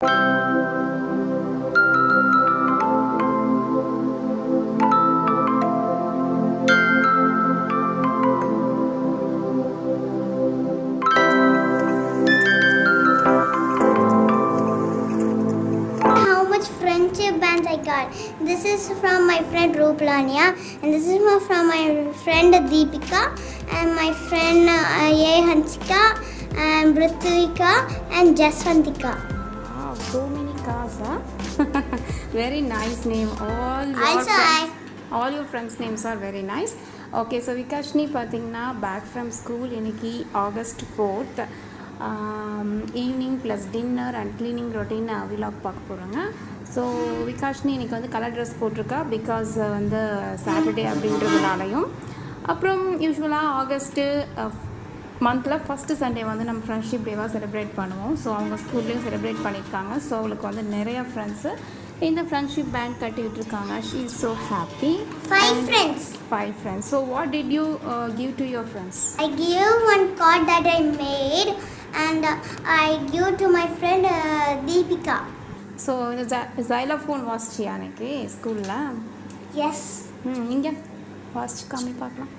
how much friendship bands I got. This is from my friend Rupalania, and this is from my friend Deepika, and my friend uh, A. Hansika, and Brithvika, and Jaswantika. Wow, so many cars, huh? very nice name. All your Also, friends, all your friends' names are very nice. Okay so Vikashni பார்த்தீங்கன்னா back from school இன்னைக்கு August fourth evening plus dinner and cleaning routine vlog பார்க்க போகிறாங்க so Vikashni இன்னைக்கு வந்து colour dress போட்டிருக்கா because வந்து Saturday அப்படின்றதுனாலையும் அப்புறம் யூஸ்வலாக ஆகஸ்ட்டு மந்தில் ஃபஸ்ட்டு சண்டே வந்து நம்ம ஃப்ரெண்ட்ஷிப் டேவாக செலிப்ரேட் பண்ணுவோம் ஸோ அவங்க ஸ்கூல்லேயும் செலிப்ரேட் பண்ணியிருக்காங்க ஸோ அவளுக்கு வந்து நிறைய ஃப்ரெண்ட்ஸு இந்த ஃப்ரெண்ட்ஷிப் பேண்ட் கட்டி விட்டுருக்காங்க she is so happy Five friends. Five friends so what did you give to your friends I give one card that I made, and uh, I give to my friend uh, Deepika. So இந்த xylophone வாசிச்சியா அன்னைக்கு ஸ்கூலில் Yes. ம் இங்கே வாசிச்சு காமி பார்க்கலாம்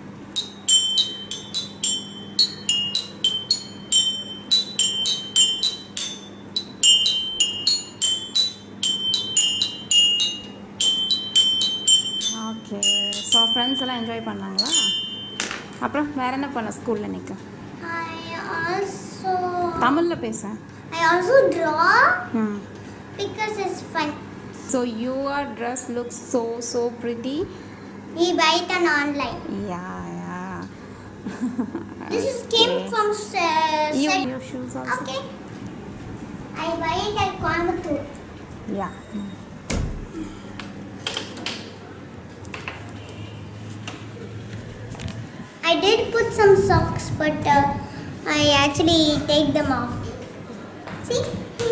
okay so friends எல்லாம் enjoy பண்ணாங்களா அப்புறம் வேற என்ன பண்ண ஸ்கூலில் இன்னைக்கு I also தமிழில் பேச I also draw ம் because it's fun. So your dress looks so so pretty We buy it on online. Yeah yeah This is came from uh, You, set- your shoes also. Okay. I buy it at Coimbatore. Yeah. I did put some socks, but uh, I actually take them off. See?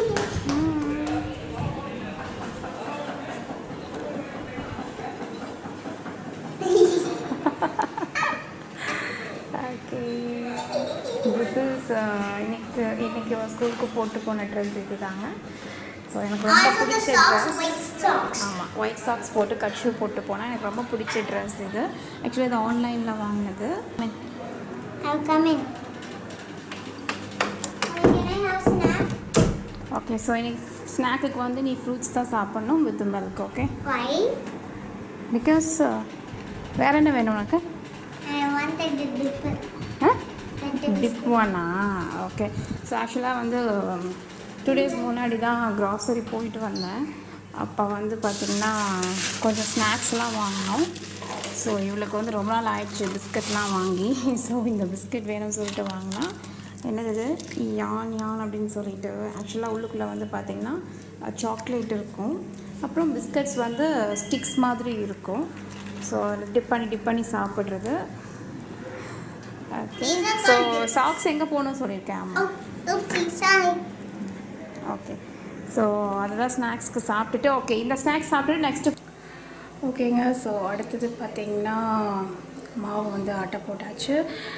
Okay this is இன்னைக்கு இன்னைக்கு ஸ்கூலுக்கு போட்டு போன dress இதுதாங்க so எனக்கு ரொம்ப Also the பிடிச்ச socks, dress white socks. ஆமாம் ஒயிட் சாக்ஸ் போட்டு கட் ஷூ போட்டு போனால் எனக்கு ரொம்ப பிடிச்ச ட்ரெஸ் இது ஆக்சுவலி இது ஆன்லைனில் வாங்கினது I'll come in. Can I have snack? Okay so இன்னைக்கு ஸ்நாக்குக்கு வந்து நீ ஃப்ரூட்ஸ் தான் சாப்பிட்ணும் with milk okay Why? Because வேற என்ன வேணும் உனக்கு I wanted the dip. Ah The dip. Dip ஒன்னா ஓகே ஸோ ஆக்சுவலாக வந்து டூ டேஸ் முன்னாடி தான் க்ராசரி போயிட்டு வந்தேன் அப்போ வந்து பார்த்திங்கன்னா கொஞ்சம் ஸ்நாக்ஸ்லாம் வாங்கினோம் ஸோ இவளுக்கு வந்து ரொம்ப நாள் ஆயிடுச்சு பிஸ்கட்லாம் வாங்கி ஸோ இந்த பிஸ்கட் வேணும்னு சொல்லிட்டு வாங்கினா என்னது இது யான் யான் அப்படின்னு சொல்லிட்டு ஆக்சுவலாக உள்ளுக்குள்ளே வந்து பார்த்திங்கன்னா சாக்லேட் இருக்கும் அப்புறம் பிஸ்கட்ஸ் வந்து ஸ்டிக்ஸ் மாதிரி இருக்கும் ஸோ டிப் பண்ணி டிப் பண்ணி சாப்பிட்றது okay These are so called- socks எங்கே போகணும்னு சொல்லியிருக்கேன் ஆமாம் Oh, oopsie, sorry. Okay so அதுதான் ஸ்நாக்ஸ்க்கு சாப்பிட்டுட்டு ஓகே இந்த ஸ்நாக்ஸ் சாப்பிட்டுட்டு நெக்ஸ்ட்டு ஓகேங்க ஸோ அடுத்தது பார்த்தீங்கன்னா மாவு வந்து ஆட்டை போட்டாச்சு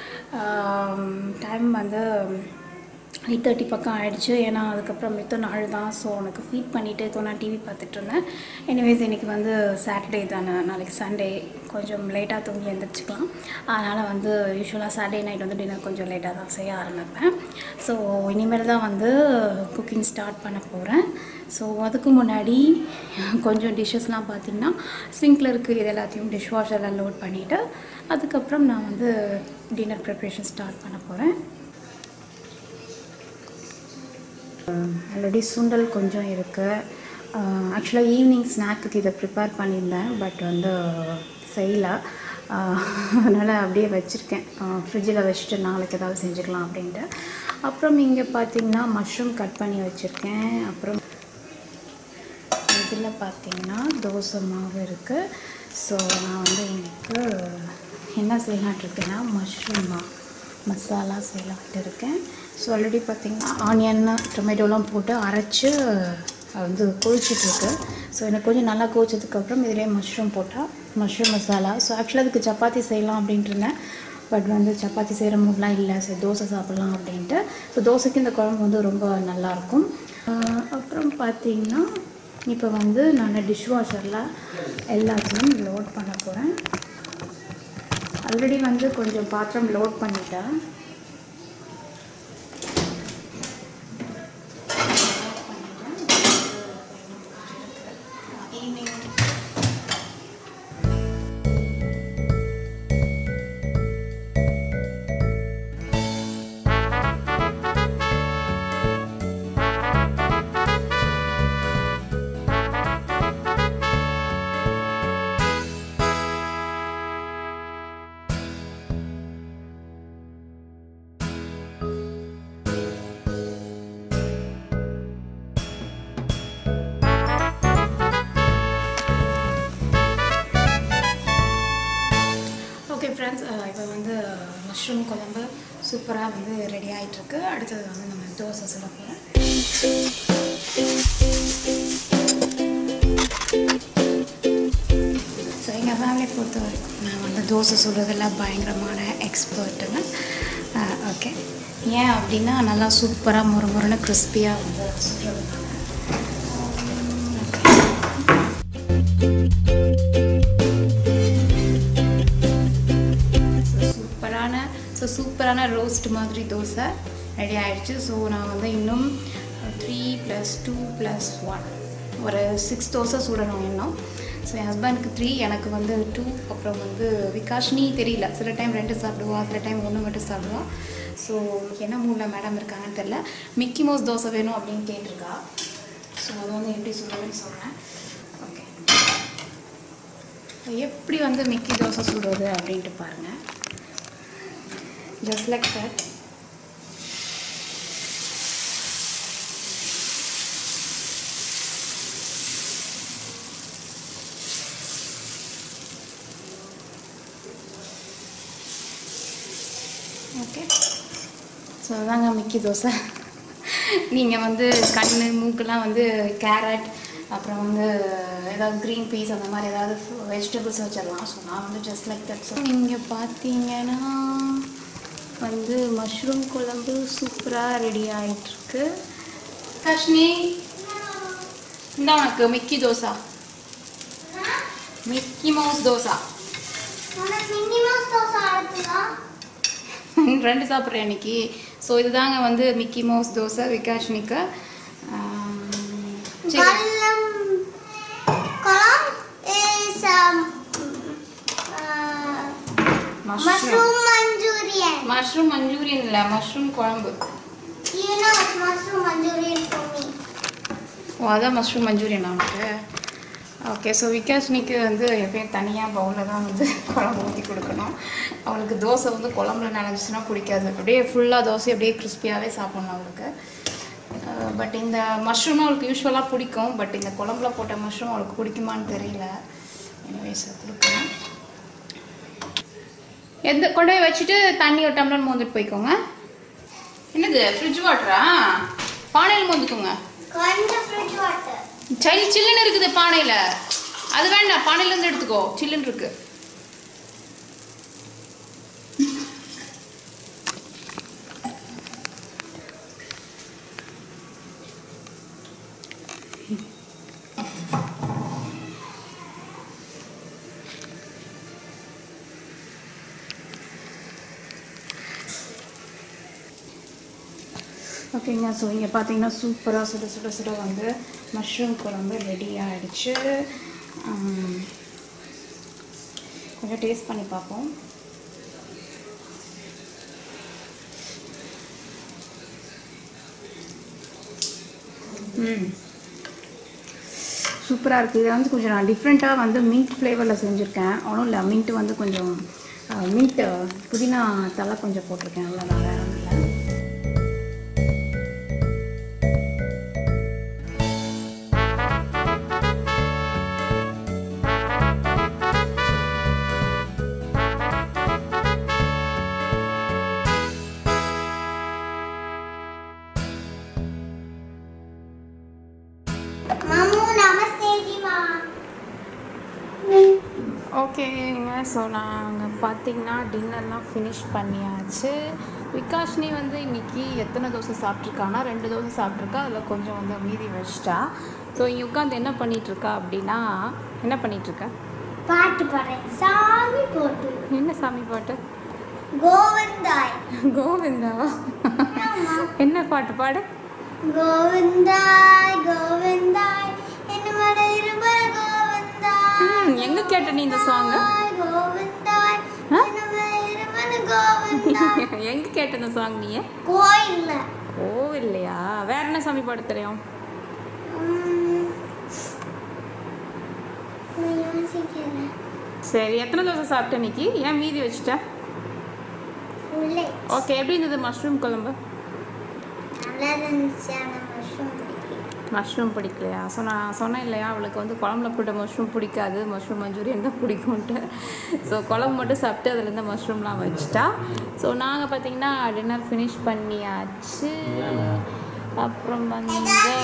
டைம் வந்து எயிட் தேர்ட்டி பக்கம் ஆயிடுச்சு ஏன்னா அதுக்கப்புறம் மித்த நாள் தான் ஸோ உனக்கு ஃபீட் பண்ணிவிட்டு இப்போ நான் டிவி பார்த்துட்டு இருந்தேன் எனிவேஸ் இன்றைக்கி வந்து சாட்டர்டே தானே நாளைக்கு சண்டே கொஞ்சம் லேட்டாக தூங்கி எழுந்திரிச்சிக்கலாம் அதனால் வந்து யூஸ்வலாக சாட்டர்டே நைட் வந்து டின்னர் கொஞ்சம் லேட்டாக தான் செய்ய ஆரம்பிப்பேன் ஸோ இனிமேல் தான் வந்து குக்கிங் ஸ்டார்ட் பண்ண போகிறேன் ஸோ அதுக்கு முன்னாடி கொஞ்சம் டிஷ்ஷஸ்லாம் பார்த்திங்கன்னா சிங்கில் இருக்குது இது எல்லாத்தையும் டிஷ் வாஷரில் லோட் பண்ணிவிட்டு அதுக்கப்புறம் நான் வந்து டின்னர் ப்ரிப்ரேஷன் ஸ்டார்ட் பண்ண போகிறேன் ஆல்ரெடி சுண்டல் கொஞ்சம் இருக்குது ஆக்சுவலாக ஈவினிங் ஸ்நாக்குக்கு இதை ப்ரிப்பேர் பண்ணியிருந்தேன் பட் வந்து செய்யல அதனால் அப்படியே வச்சுருக்கேன் ஃப்ரிட்ஜில் வச்சுட்டு நாளைக்கு ஏதாவது செஞ்சுக்கலாம் அப்படின்ட்டு அப்புறம் இங்கே பார்த்தீங்கன்னா மஷ்ரூம் கட் பண்ணி வச்சுருக்கேன் அப்புறம் இதில் பார்த்தீங்கன்னா தோசை மாவு இருக்குது ஸோ நான் வந்து எனக்கு என்ன செய்யலான்ட்டு இருக்கேன்னா மஷ்ரூம் மசாலா செய்யலான்ட்டு இருக்கேன் ஸோ ஆல்ரெடி பார்த்தீங்கன்னா ஆனியன் டொமேட்டோலாம் போட்டு அரைச்சி அது வந்து கொதிச்சிட்ருக்கு ஸோ எனக்கு கொஞ்சம் நல்லா கொதிச்சதுக்கப்புறம் இதிலே மஷ்ரூம் போட்டால் மஷ்ரூம் மசாலா ஸோ ஆக்சுவலாக அதுக்கு சப்பாத்தி செய்யலாம் அப்படின்ட்டு இருந்தேன் பட் வந்து சப்பாத்தி செய்கிற மூட்லாம் இல்லை சரி தோசை சாப்பிட்லாம் அப்படின்ட்டு ஸோ தோசைக்கு இந்த குழம்பு வந்து ரொம்ப நல்லாயிருக்கும் ஆஹ் அப்புறம் பார்த்தீங்கன்னா இப்போ வந்து நான் டிஷ் வாஷரில் எல்லாத்தையும் லோட் பண்ண போகிறேன் ஆல்ரெடி வந்து கொஞ்சம் பாத்திரம் லோட் பண்ணிட்டேன் ஈவினிங் ஓகே ஃப்ரெண்ட்ஸ் இப்போ வந்து மஷ்ரூம் குழம்பு சூப்பராக வந்து ரெடி ஆகிட்டுருக்கு அடுத்தது வந்து நம்ம தோசை சுட போகிறோம் ஸோ எங்கள் ஃபேமிலியை பொறுத்த வரைக்கும் நான் வந்து தோசை சுடுறதுல பயங்கரமான எக்ஸ்பர்ட்டுங்க ஓகே ஏன் அப்படின்னா நல்லா சூப்பராக முறு முறுன்னு கிறிஸ்பியாக வந்து சுடுறதுனால சூப்பரான ஸோ சூப்பரான ரோஸ்ட் மாதிரி தோசை ரெடி ஆயிடுச்சு ஸோ நான் வந்து இன்னும் three plus two plus one ஒரு சிக்ஸ் தோசை சுடணும் இன்னும் ஸோ என் ஹஸ்பண்டுக்கு த்ரீ எனக்கு வந்து டூ அப்புறம் வந்து விகாஷ்னி தெரியல சில டைம் ரெண்டு சாப்பிடுவா சில டைம் ஒன்று மட்டும் சாப்பிடுவா ஸோ என்ன மூடில் மேடம் இருக்காங்கன்னு தெரில மிக்கி மோஸ் தோசை வேணும் அப்படின்னு கேட்டிருக்கா ஸோ அதை வந்து எப்படி சொல்லுவேன்னு சொல்கிறேன் ஓகே எப்படி வந்து மிக்கி தோசை சுடுறது அப்படின்ட்டு பாருங்கள் just like that okay so அதாங்க மிக்கி தோசை நீங்கள் வந்து கண் மூக்கெல்லாம் வந்து கேரட் அப்புறம் வந்து ஏதாவது க்ரீன் பீஸ் அந்த மாதிரி ஏதாவது வெஜிடபிள்ஸ் வச்சிடலாம் ஸோ நான் வந்து ஜஸ்ட் லைக் தட் ஸோ நீங்கள் பார்த்தீங்கன்னா வந்து மஷ்ரூம் குழம்பு சூப்பராக ரெடி ஆகிட்டுருக்கு கஷ்மி இந்த உனக்கு Mickey dosa Mickey Mouse dosa உனக்கு மினி மவுஸ் தோசை அடுத்ததா ரெண்டு சாப்பிட்றேன் இன்னைக்கு ஸோ இதுதாங்க வந்து மிக்கி மவுஸ் தோசை விகாஷ்னிக்கு ஆம், சரி Kalam kalam is um, uh, mushroom mushroom Manchurian. Mushroom Manchurian இல்லை மஷ்ரூம் குழம்பு You know it's mushroom Manchurian for me. ஓ அதான் மஷ்ரூம் மஞ்சூரியன் அவனுக்கு ஓகே ஸோ விகாஷ்னிக்கு வந்து எப்பயும் தனியாக பவுலில் தான் வந்து குழம்பு ஊற்றி கொடுக்கணும் அவளுக்கு தோசை வந்து குழம்புல நனைஞ்சிச்சுன்னா பிடிக்காது அப்படியே ஃபுல்லாக தோசை அப்படியே கிறிஸ்பியாகவே சாப்பிடணும் அவளுக்கு பட் இந்த மஷ்ரூம் அவளுக்கு யூஸ்வலாக பிடிக்கும் பட் இந்த குழம்புல போட்ட மஷ்ரூம் அவளுக்கு பிடிக்குமான்னு தெரியல எனிவேஸ் கொடுக்கணும் எந்த கொண்டு போய் வச்சுட்டு தண்ணி ஒரு டம்ளர் மோந்துட்டு போய்க்கோங்க என்னது ஃப்ரிட்ஜ் வாட்டரா பானையில் மோந்துக்கோங்க கொஞ்சம் fridge water. சளி சில்லுன்னு இருக்குது பானையில் அது வேண்டாம் பானையிலேருந்து எடுத்துக்கோ சில்லுன்னு இருக்கு ஓகேங்க ஸோ இங்கே பார்த்தீங்கன்னா சூப்பராக சுட சுட சுட வந்து மஷ்ரூம் குழம்பு ரெடி ஆகிடுச்சு கொஞ்சம் டேஸ்ட் பண்ணி பார்ப்போம் ம் சூப்பராக இருக்குது இதை வந்து கொஞ்சம் நான் டிஃப்ரெண்ட்டாக வந்து மின்ட் ஃப்ளேவரில் செஞ்சுருக்கேன் ஒன்றும் இல்லை மின்ட் வந்து கொஞ்சம் மின்ட் புதினா தலை கொஞ்சம் போட்டிருக்கேன் அவ்வளோதான் வேறு ஒன்றும் இல்லை Mamu, namaste, Jiva. ஓகேங்க ஸோ நாங்கள் பார்த்தீங்கன்னா டின்னர்லாம் ஃபினிஷ் பண்ணியாச்சு விகாஷினி வந்து இன்னைக்கு எத்தனை தோசை சாப்பிட்ருக்கானா ரெண்டு தோசை சாப்பிட்ருக்கா அதில் கொஞ்சம் வந்து மீதி வச்சிட்டா ஸோ இங்கே உட்காந்து என்ன பண்ணிகிட்ருக்கா அப்படின்னா என்ன பண்ணிகிட்ருக்கா பாட்டு பாடுறேன் சாமி போட்டு என்ன சாமி பாட்டு கோவிந்தாய் கோவிந்தாவா ஆமா. என்ன பாட்டு பாடு கோவிந்தாய் கோவிந்தாய் என்ன மட இருபல கோவிந்தாய் ம், எங்க கேட்ட நீ இந்த song? கோவிந்தாய் ஆ? என்ன மட இருபல கோவிந்தாய் எங்கே கேட்ட இந்த சாங் நீ கோயில்ல கோவில்லையா வேற என்ன சாமி பாட தெரியும் உம், நான் யோசிக்கிறேன் சரி எத்தனை தோசை சாப்பிட்ட இன்னைக்கு ஏன் மீதி வச்சுட்ட உள்ளே ஓகே எப்படி இருந்தது மஷ்ரூம் குழம்பு நல்லா இருந்துச்சு ஆனால் மஷ்ரூம் பிடிக்கல மஷ்ரூம் பிடிக்கலையா ஸோ நான் சொன்னேன் இல்லையா அவளுக்கு வந்து குழம்புல போட்ட மஷ்ரூம் பிடிக்காது மஷ்ரூம் மஞ்சூரியன் தான் பிடிக்கும்ட்டு ஸோ குழம்பு மட்டும் சாப்பிட்டு அதுலேருந்து மஷ்ரூம்லாம் வச்சுட்டா ஸோ நாங்கள் பார்த்தீங்கன்னா டின்னர் ஃபினிஷ் பண்ணியாச்சு அப்புறம் வந்து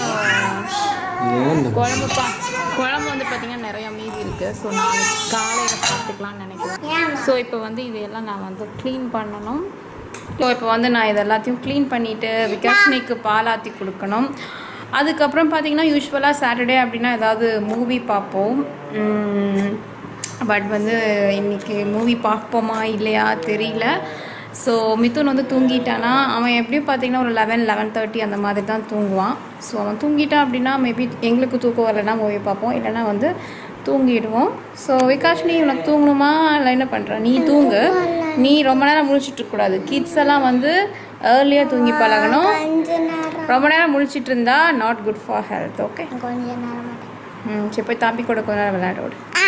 குழம்பு பா குழம்பு வந்து பார்த்திங்கன்னா நிறையா மீதி இருக்குது ஸோ நாளைக்கு காலையில் சாப்பிட்டுக்கலாம்னு நினைக்கிறேன் ஏமா ஸோ இப்போ வந்து இதையெல்லாம் நான் வந்து க்ளீன் பண்ணணும் ஸோ இப்போ வந்து நான் இது எல்லாத்தையும் க்ளீன் பண்ணிவிட்டு விகாஷினிக்கு பாலாத்தி கொடுக்கணும் அதுக்கப்புறம் பார்த்தீங்கன்னா யூஸ்வலாக சாட்டர்டே அப்படின்னா ஏதாவது மூவி பார்ப்போம் பட் வந்து இன்னைக்கு மூவி பார்ப்போமா இல்லையா தெரியல ஸோ மிதுன் வந்து தூங்கிட்டானா அவன் எப்படியும் பார்த்தீங்கன்னா ஒரு லெவன் லெவன் தேர்ட்டி அந்த மாதிரி தான் தூங்குவான் ஸோ அவன் தூங்கிட்டான் அப்படின்னா மேபி எங்களுக்கு தூக்கம் வரலைன்னா மூவி பார்ப்போம் இல்லைன்னா வந்து தூங்கிடுவோம் ஸோ விகாஷ் நீ உனக்கு தூங்கணுமா இல்லை என்ன பண்ணுற நீ தூங்கு நீ ரொம்ப நேரம் முழிச்சிட்டு இருக்கக்கூடாது கிட்ஸ் எல்லாம் வந்து ஏர்லியாக தூங்கி பழகணும் கொஞ்ச நேரம் ரொம்ப நேரம் முழிச்சிட்டு இருந்தா not good for health okay கொஞ்ச நேரம் மட்டும். ம் சரி போய் தாப்பி கூட கொஞ்ச நேரம் விளையாட விடு ஆ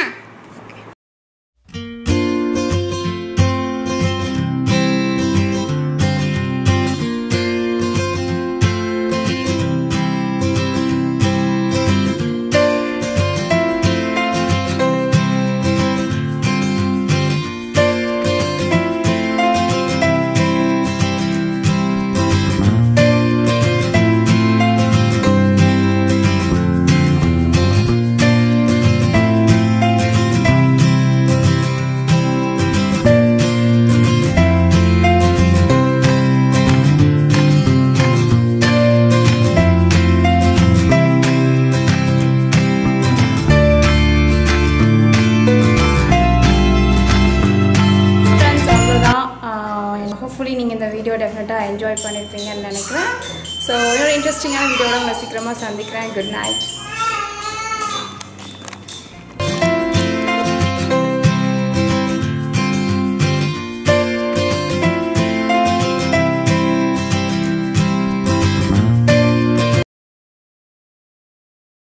ஃப்ரெண்ட்ஸ் அவ்வளோதான் ஹோப்ஃபுல்லி நீங்கள் இந்த வீடியோ டெஃபினட்டாக என்ஜாய் பண்ணியிருப்பீங்கன்னு நினைக்கிறேன் ஸோ இன்னொரு இன்ட்ரெஸ்டிங்கான வீடியோட உங்களை சீக்கிரமாக சந்திக்கிறேன் குட் நைட்